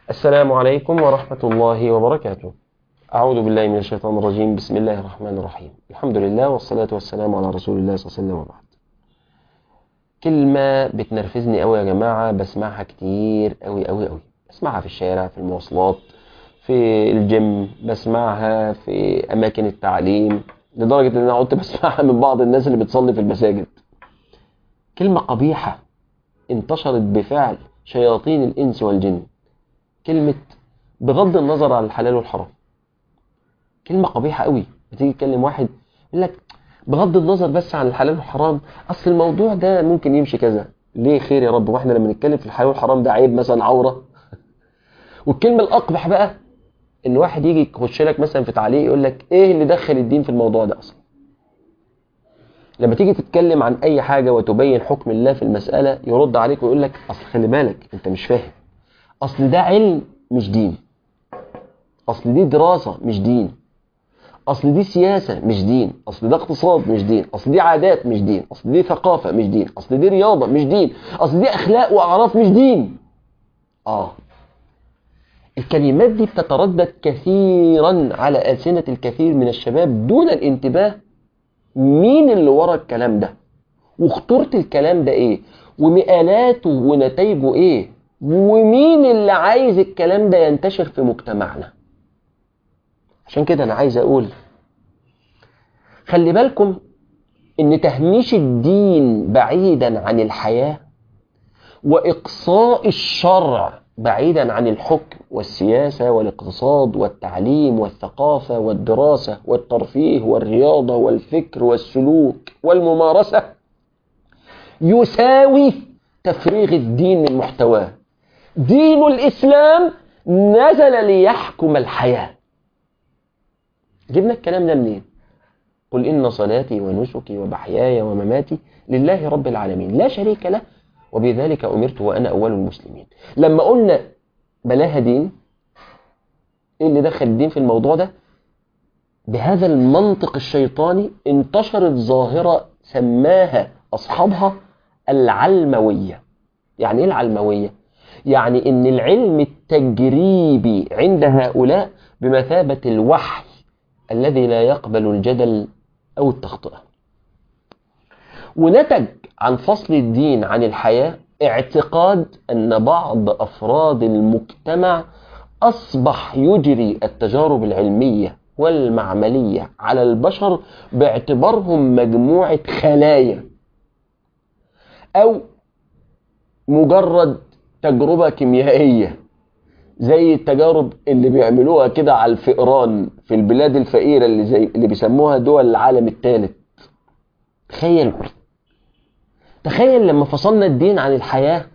السلام عليكم ورحمة الله وبركاته أعوذ بالله من الشيطان الرجيم بسم الله الرحمن الرحيم الحمد لله والصلاة والسلام على رسول الله صلى الله عليه وسلم وبعد كلمة بتنرفزني قوي يا جماعة بسمعها كتير قوي قوي قوي بسمعها في الشارع في المواصلات في الجيم بسمعها في أماكن التعليم لدرجة إن أنا كنت بسمعها من بعض الناس اللي بتصلي في المساجد كلمة قبيحة انتشرت بفعل شياطين الإنس والجن كلمة بغض النظر عن الحلال والحرام كلمة قبيحة قوي بتيجي تكلم واحد يقول لك بغض النظر بس عن الحلال والحرام أصل الموضوع ده ممكن يمشي كذا ليه خير يا رب واحنا لما نتكلم في الحلال والحرام ده عيب مثلا عورة والكلمة الأقبح بقى إن واحد يجي يخش لك مثلا في تعليق يقول لك إيه اللي دخل الدين في الموضوع ده أصلا لما تيجي تتكلم عن أي حاجة وتبين حكم الله في المسألة يرد عليك ويقول لك أصل خلي بالك أنت مش فاهم أصل ده علم مش دين أصل دي دراسة مش دين أصل دي سياسة مش دين أصل ده اقتصاد مش دين أصل دي عادات مش دين أصل دي ثقافة مش دين أصل دي رياضة مش دين أصل دي أخلاق وأعراف مش دين آه الكلمات دي بتتردد كثيرا على ألسنة الكثير من الشباب دون الانتباه مين اللي ورا الكلام ده وخطورة الكلام ده ايه ومقالاته ونتائجه ايه ومين اللي عايز الكلام ده ينتشر في مجتمعنا عشان كده انا عايز اقول خلي بالكم ان تهميش الدين بعيدا عن الحياة واقصاء الشرع بعيدا عن الحكم والسياسة والاقتصاد والتعليم والثقافة والدراسة والترفيه والرياضة والفكر والسلوك والممارسة يساوي تفريغ الدين من محتواه دين الإسلام نزل ليحكم الحياة جبنا الكلام ده منين قل إن صلاتي ونسكي ومحياي ومماتي لله رب العالمين لا شريك له وبذلك أمرت وأنا أول المسلمين لما قلنا بلاها دين إيه اللي دخل الدين في الموضوع ده بهذا المنطق الشيطاني انتشرت ظاهرة سماها أصحابها العلموية يعني إيه العلموية؟ يعني إن العلم التجريبي عند هؤلاء بمثابة الوحي الذي لا يقبل الجدل أو التخطئة ونتج عن فصل الدين عن الحياة اعتقاد أن بعض أفراد المجتمع أصبح يجري التجارب العلمية والمعملية على البشر باعتبارهم مجموعة خلايا أو مجرد تجربة كيميائية زي التجارب اللي بيعملوها كده على الفئران في البلاد الفقيرة اللي, زي اللي بيسموها دول العالم الثالث تخيل تخيل لما فصلنا الدين عن الحياة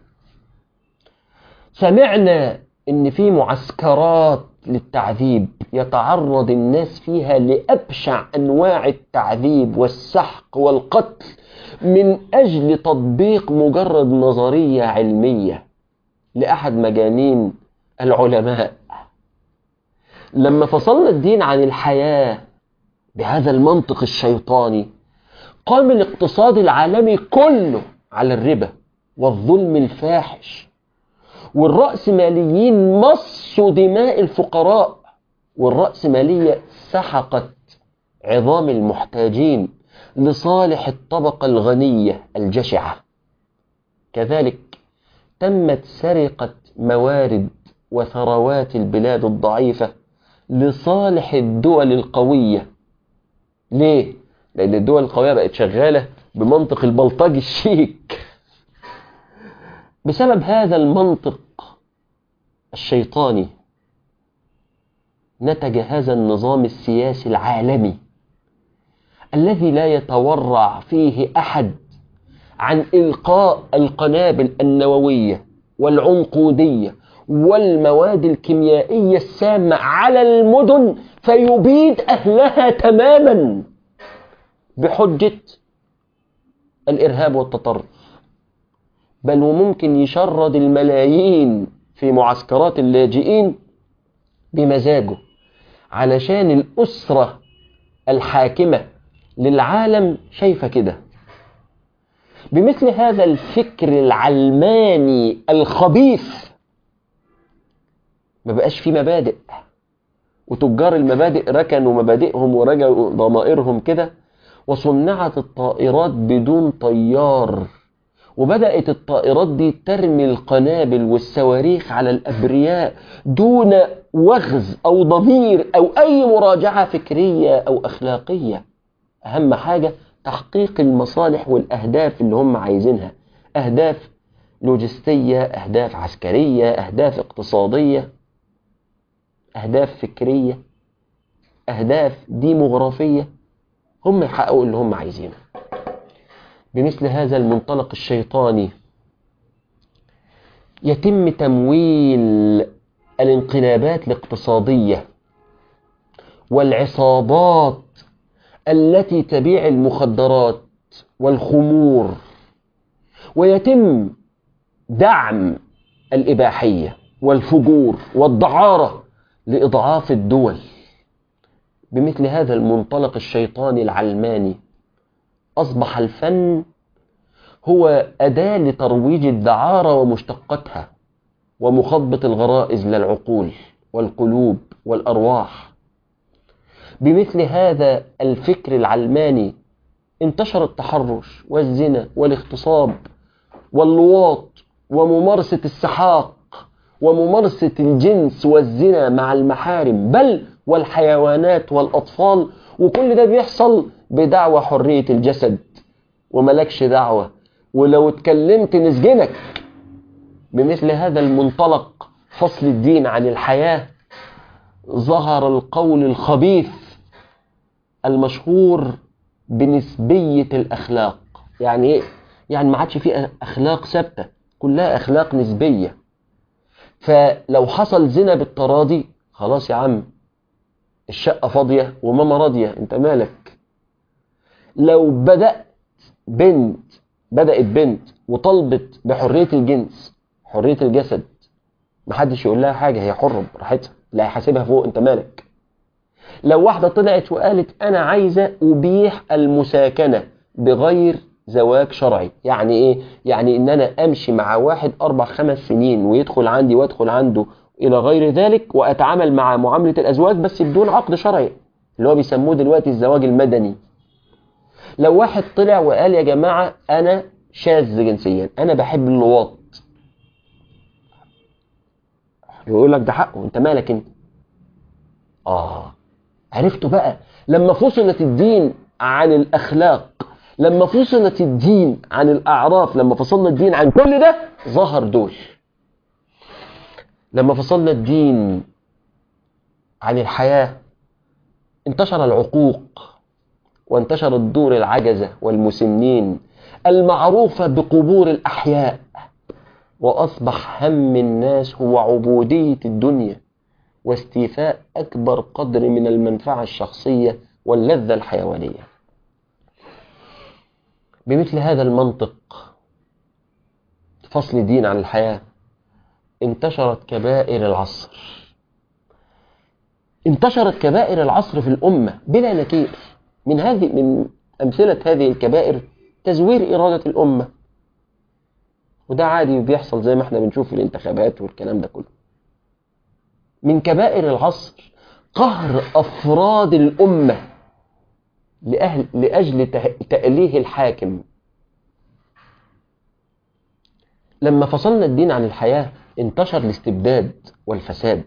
سمعنا ان في معسكرات للتعذيب يتعرض الناس فيها لأبشع أنواع التعذيب والسحق والقتل من أجل تطبيق مجرد نظرية علمية لأحد مجانين العلماء لما فصلنا الدين عن الحياة بهذا المنطق الشيطاني قام الاقتصاد العالمي كله على الربا والظلم الفاحش والرأسماليين مصوا دماء الفقراء والرأسمالية سحقت عظام المحتاجين لصالح الطبقة الغنية الجشعة كذلك تمت سرقة موارد وثروات البلاد الضعيفة لصالح الدول القوية ليه؟ لأن الدول القوية بقت شغالة بمنطق البلطجي الشيك بسبب هذا المنطق الشيطاني نتج هذا النظام السياسي العالمي الذي لا يتورع فيه أحد عن إلقاء القنابل النووية والعنقودية والمواد الكيميائية السامة على المدن فيبيد أهلها تماما بحجة الإرهاب والتطرف بل وممكن يشرد الملايين في معسكرات اللاجئين بمزاجه علشان الأسرة الحاكمة للعالم شايفة كده بمثل هذا الفكر العلماني الخبيث ما بقاش في مبادئ وتجار المبادئ ركنوا مبادئهم ورجعوا ضمائرهم كده وصنعت الطائرات بدون طيار وبدأت الطائرات دي ترمي القنابل والصواريخ على الأبرياء دون وغز أو ضمير أو أي مراجعة فكرية أو أخلاقية أهم حاجة تحقيق المصالح والأهداف اللي هم عايزينها أهداف لوجستية أهداف عسكرية أهداف اقتصادية أهداف فكرية أهداف ديموغرافية هم يحققوا اللي هم عايزينه بمثل هذا المنطلق الشيطاني يتم تمويل الانقلابات الاقتصادية والعصابات التي تبيع المخدرات والخمور ويتم دعم الإباحية والفجور والدعارة لإضعاف الدول بمثل هذا المنطلق الشيطاني العلماني أصبح الفن هو أداة لترويج الدعارة ومشتقاتها ومخاطبة الغرائز للعقول والقلوب والأرواح بمثل هذا الفكر العلماني انتشر التحرش والزنا والاغتصاب واللواط وممارسة السحاق وممارسة الجنس والزنا مع المحارم بل والحيوانات والأطفال وكل ده بيحصل بدعوى حرية الجسد وملكش دعوة ولو اتكلمت نسجنك بمثل هذا المنطلق فصل الدين عن الحياة ظهر القول الخبيث المشهور بنسبية الأخلاق يعني إيه؟ يعني ما عادش فيه أخلاق ثابتة كلها أخلاق نسبية فلو حصل زنا بالتراضي خلاص يا عم الشقة فاضية وماما راضية انت مالك لو بدأت بنت بدأت بنت وطلبت بحرية الجنس حرية الجسد محدش يقول لها حاجة هي حرة براحتها لا هيحاسبها فوق انت مالك لو واحدة طلعت وقالت انا عايزة ابيح المساكنة بغير زواج شرعي يعني ايه يعني ان انا امشي مع واحد اربع خمس سنين ويدخل عندي وادخل عنده الى غير ذلك واتعامل مع معاملة الازواج بس بدون عقد شرعي اللي هو بيسموه دلوقتي الزواج المدني لو واحد طلع وقال يا جماعة انا شاذ جنسيا انا بحب اللواط يقول لك ده حقه انت مالك انت اه عرفتوا بقى لما فصلت الدين عن الاخلاق لما فصلت الدين عن الاعراف لما فصلنا الدين عن كل ده ظهر دول لما فصلنا الدين عن الحياة انتشر العقوق وانتشر الدور العجزة والمسنين المعروفة بقبور الأحياء وأصبح هم الناس هو عبودية الدنيا واستيفاء أكبر قدر من المنفعة الشخصية واللذة الحيوانية بمثل هذا المنطق فصل الدين عن الحياة انتشرت كبائر العصر انتشرت كبائر العصر في الأمة بلا نكير من هذه من أمثلة هذه الكبائر تزوير إرادة الأمة وده عادي بيحصل زي ما احنا بنشوف في الانتخابات والكلام ده كله من كبائر العصر قهر أفراد الأمة لأهل لأجل تأليه الحاكم لما فصلنا الدين عن الحياة انتشر الاستبداد والفساد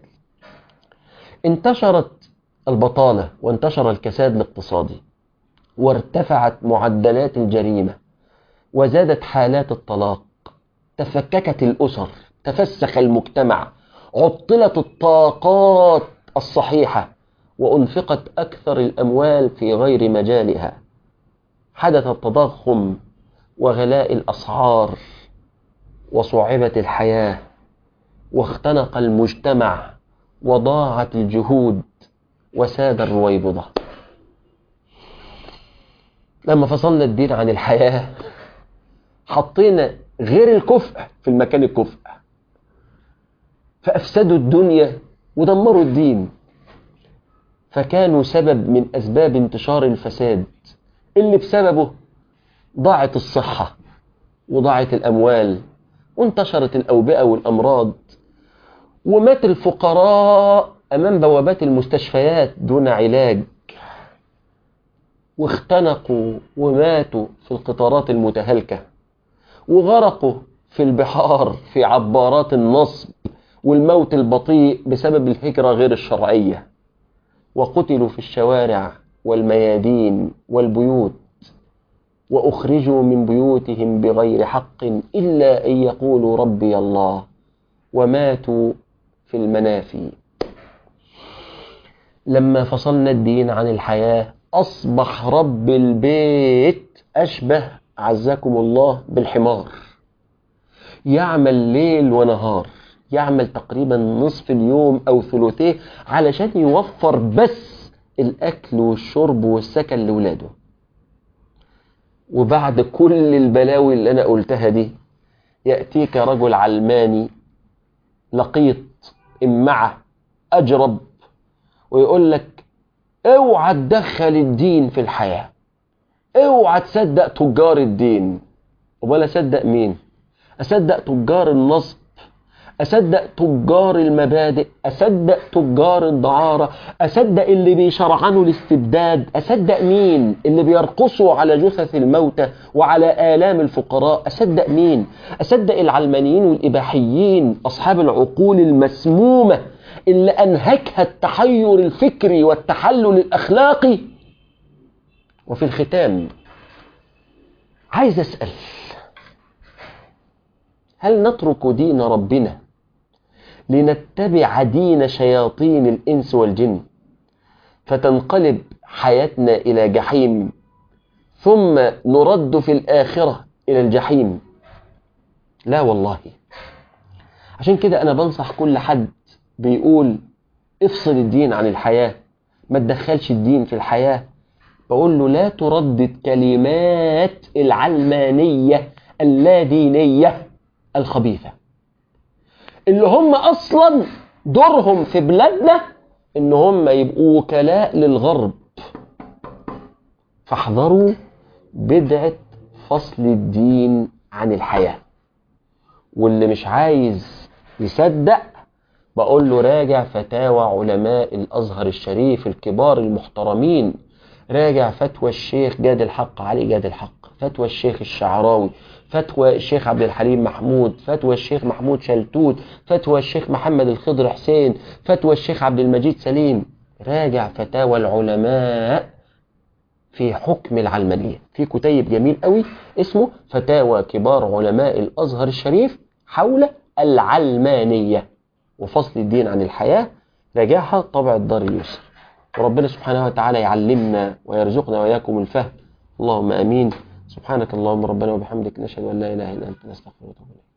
انتشرت البطالة وانتشر الكساد الاقتصادي وارتفعت معدلات الجريمة وزادت حالات الطلاق تفككت الأسر تفسخ المجتمع عطلت الطاقات الصحيحة وأنفقت أكثر الأموال في غير مجالها حدث التضخم وغلاء الأسعار وصعبة الحياة واختنق المجتمع وضاعت الجهود وساد الرويبضة لما فصلنا الدين عن الحياة حطينا غير الكفء في المكان الكفء فأفسدوا الدنيا ودمروا الدين فكانوا سبب من أسباب انتشار الفساد اللي بسببه ضاعت الصحة وضاعت الأموال وانتشرت الأوبئة والأمراض ومات الفقراء أمام بوابات المستشفيات دون علاج واختنقوا وماتوا في القطارات المتهالكة وغرقوا في البحار في عبارات النصب والموت البطيء بسبب الهجرة غير الشرعية وقتلوا في الشوارع والميادين والبيوت وأخرجوا من بيوتهم بغير حق إلا أن يقولوا ربي الله وماتوا في المنافي لما فصلنا الدين عن الحياة أصبح رب البيت أشبه عزكم الله بالحمار يعمل ليل ونهار يعمل تقريبا نصف اليوم أو ثلثيه علشان يوفر بس الأكل والشرب والسكن لولاده وبعد كل البلاوي اللي أنا قلتها دي يأتيك رجل علماني لقيط إمعة أجرب ويقول لك اوعى تدخل الدين في الحياة اوعى تصدق تجار الدين ولا اصدق مين اصدق تجار النصب اصدق تجار المبادئ اصدق تجار الدعارة اصدق اللي بيشرعنوا الاستبداد اصدق مين اللي بيرقصوا على جثث الموتى وعلى آلام الفقراء اصدق مين اصدق العلمانيين والاباحيين اصحاب العقول المسمومة اللي انهكها التحير الفكري والتحلل الاخلاقي وفي الختام عايز اسال هل نترك دين ربنا لنتبع دين شياطين الانس والجن فتنقلب حياتنا الى جحيم ثم نرد في الاخره الى الجحيم لا والله عشان كده انا بنصح كل حد بيقول افصل الدين عن الحياه ما تدخلش الدين في الحياه بقول له لا تردد كلمات العلمانيه اللادينيه الخبيثه اللي هم اصلا دورهم في بلادنا ان هم يبقوا وكلاء للغرب فاحذروا بدعه فصل الدين عن الحياه واللي مش عايز يصدق بقول له راجع فتاوى علماء الازهر الشريف الكبار المحترمين راجع فتوى الشيخ جاد الحق علي جاد الحق فتوى الشيخ الشعراوي فتوى الشيخ عبد الحليم محمود فتوى الشيخ محمود شلتوت فتوى الشيخ محمد الخضر حسين فتوى الشيخ عبد المجيد سليم راجع فتاوى العلماء في حكم العلمانية في كتيب جميل قوي اسمه فتاوى كبار علماء الأزهر الشريف حول العلمانية وفصل الدين عن الحياة راجعها طبع الدار اليسر وربنا سبحانه وتعالى يعلمنا ويرزقنا وإياكم الفهم اللهم أمين سبحانك اللهم ربنا وبحمدك نشهد أن لا إله إلا أنت نستغفرك ونتوب إليك